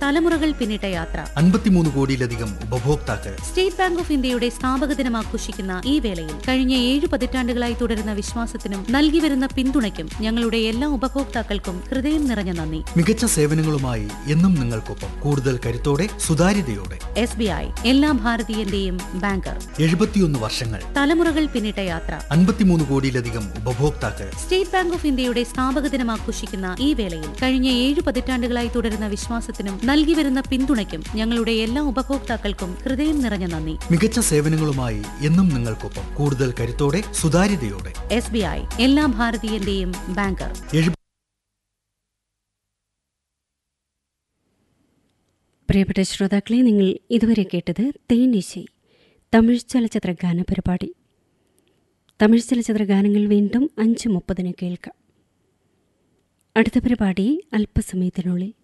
തലമുറകൾ പിന്നിട്ട യാത്ര അൻപത്തിമൂന്ന് കോടിയിലധികം ഉപഭോക്താക്കൾ സ്റ്റേറ്റ് ബാങ്ക് ഓഫ് ഇന്ത്യയുടെ സ്ഥാപക ദിനം ആഘോഷിക്കുന്ന ഈ വേളയിൽ കഴിഞ്ഞ ഏഴ് പതിറ്റാണ്ടുകളായി തുടരുന്ന വിശ്വാസത്തിനും നൽകി വരുന്ന പിന്തുണയ്ക്കും ഞങ്ങളുടെ എല്ലാ ഉപഭോക്താക്കൾക്കും ഹൃദയം നിറഞ്ഞ നന്ദി മികച്ച സേവനങ്ങളുമായി എന്നും നിങ്ങൾക്കൊപ്പം കൂടുതൽ കരുത്തോടെ സുതാര്യതയോടെ എസ് ബി ഐ എല്ലാ ഭാരതീയന്റെയും ബാങ്കർ എഴുപത്തിയൊന്ന് വർഷങ്ങൾ തലമുറകൾ പിന്നിട്ട യാത്ര അൻപത്തിമൂന്ന് കോടിയിലധികം ഉപഭോക്താക്കൾ സ്റ്റേറ്റ് ബാങ്ക് ഓഫ് ഇന്ത്യയുടെ സ്ഥാപക ദിനം ആഘോഷിക്കുന്ന ഈ വേളയിൽ കഴിഞ്ഞ ഏഴ് പതിറ്റാണ്ടുകളായി തുടരുന്ന വിശ്വാസത്തിനും നൽകി വരുന്ന പിന്തുണയ്ക്കും ഞങ്ങളുടെ എല്ലാ ഉപഭോക്താക്കൾക്കും ഹൃദയം നിറഞ്ഞ നന്ദി മികച്ച സേവനങ്ങളുമായി എന്നും നിങ്ങൾക്കൊപ്പം കൂടുതൽ കരുത്തോടെ സുതാര്യതയോടെ എസ് ബി ഐ എല്ലാ ഭാരതീയന്റെയും ബാങ്കർ എഴു പ്രിയപ്പെട്ട ശ്രോതാക്കളെ നിങ്ങൾ ഇതുവരെ കേട്ടത് തേനീശை തമിഴ് ചലച്ചിത്ര ഗാന പരിപാടി തമിഴ് ചലച്ചിത്ര ഗാനങ്ങൾ വീണ്ടും അഞ്ച് മുപ്പതിന് കേൾക്കാം അടുത്ത പരിപാടി അല്പസമയത്തിനുള്ളിൽ